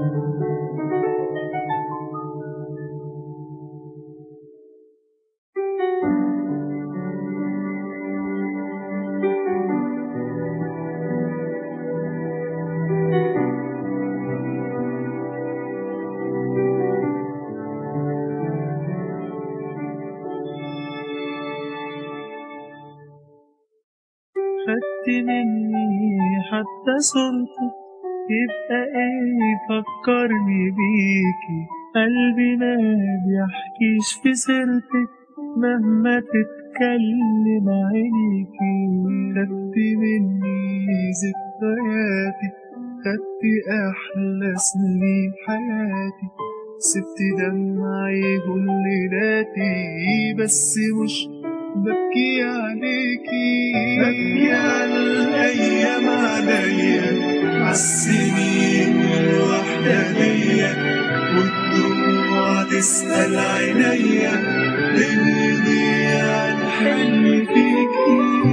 خدت مني حتى صورتك يبقى ايه فكرني بيكي قلبي ما بيحكيش في سيرتك مهما تتكلم عينيكي خدت مني ذكرياتي خدت احلى سنين حياتي سبت دمعي كل ليلاتي بس مش ببكي عليكي ببكي على الايام عليا عالسنين الوحدانية والدموع تسأل عينيا اللي عن حلم فيكي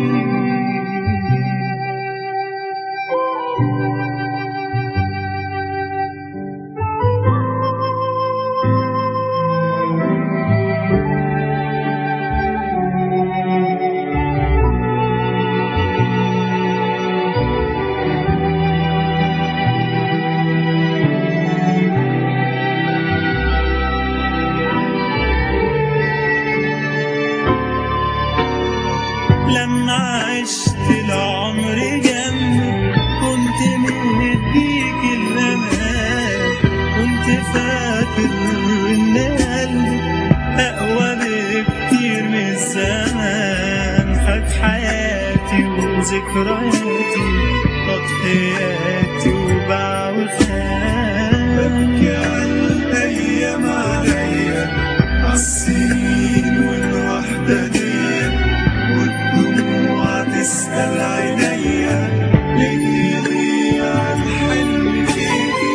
لما عشت العمر جنبك كنت مديك الأمان كنت فاكر إن قلبك أقوى بكتير من الزمان خد حياتي وذكرياتي تضحياتي وباع وخان ببكي على الأيام عليا عالسنين والوحدانية والدموع تسأل عينيا ليه يضيع الحلم فيكي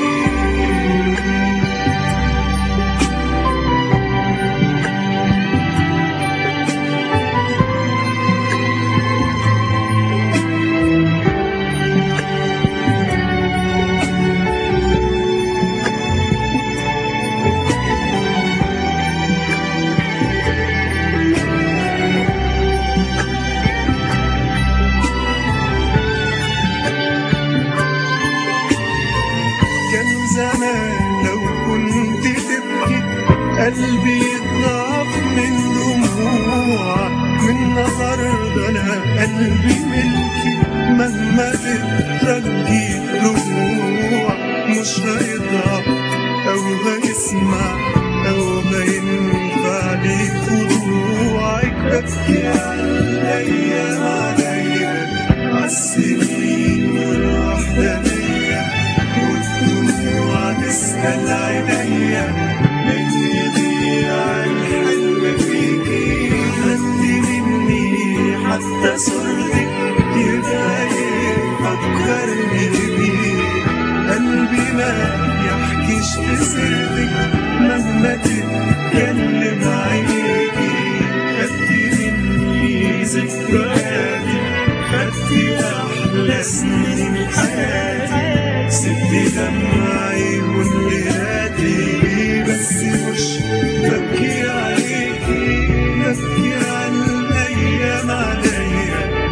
كان زمان لو كنت تبكي قلبي يضعف من دموع من النهارده انا قلبي ملكي مهما تترجي دموع مش هيضعف او هيسمع او هينفع ليك خضوعك ببكي على الايام عليا عالسنين والوحدانيه والدموع تسأل عينيا من يضيع الحلم فيكي خدت مني حتى صورتك يبقى يفكرني بيك قلبي ما يحكيش في سيرتك مهما تتكلم عينيكي خدت مني ذكرياتي خدت أحلى سنين حياتي سبت دمعي وليلاتي بس مش ببكي عليكي ببكي على الأيام عليا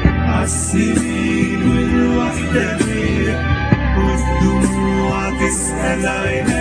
عالسنين والوحدانية والدموع تسأل عيني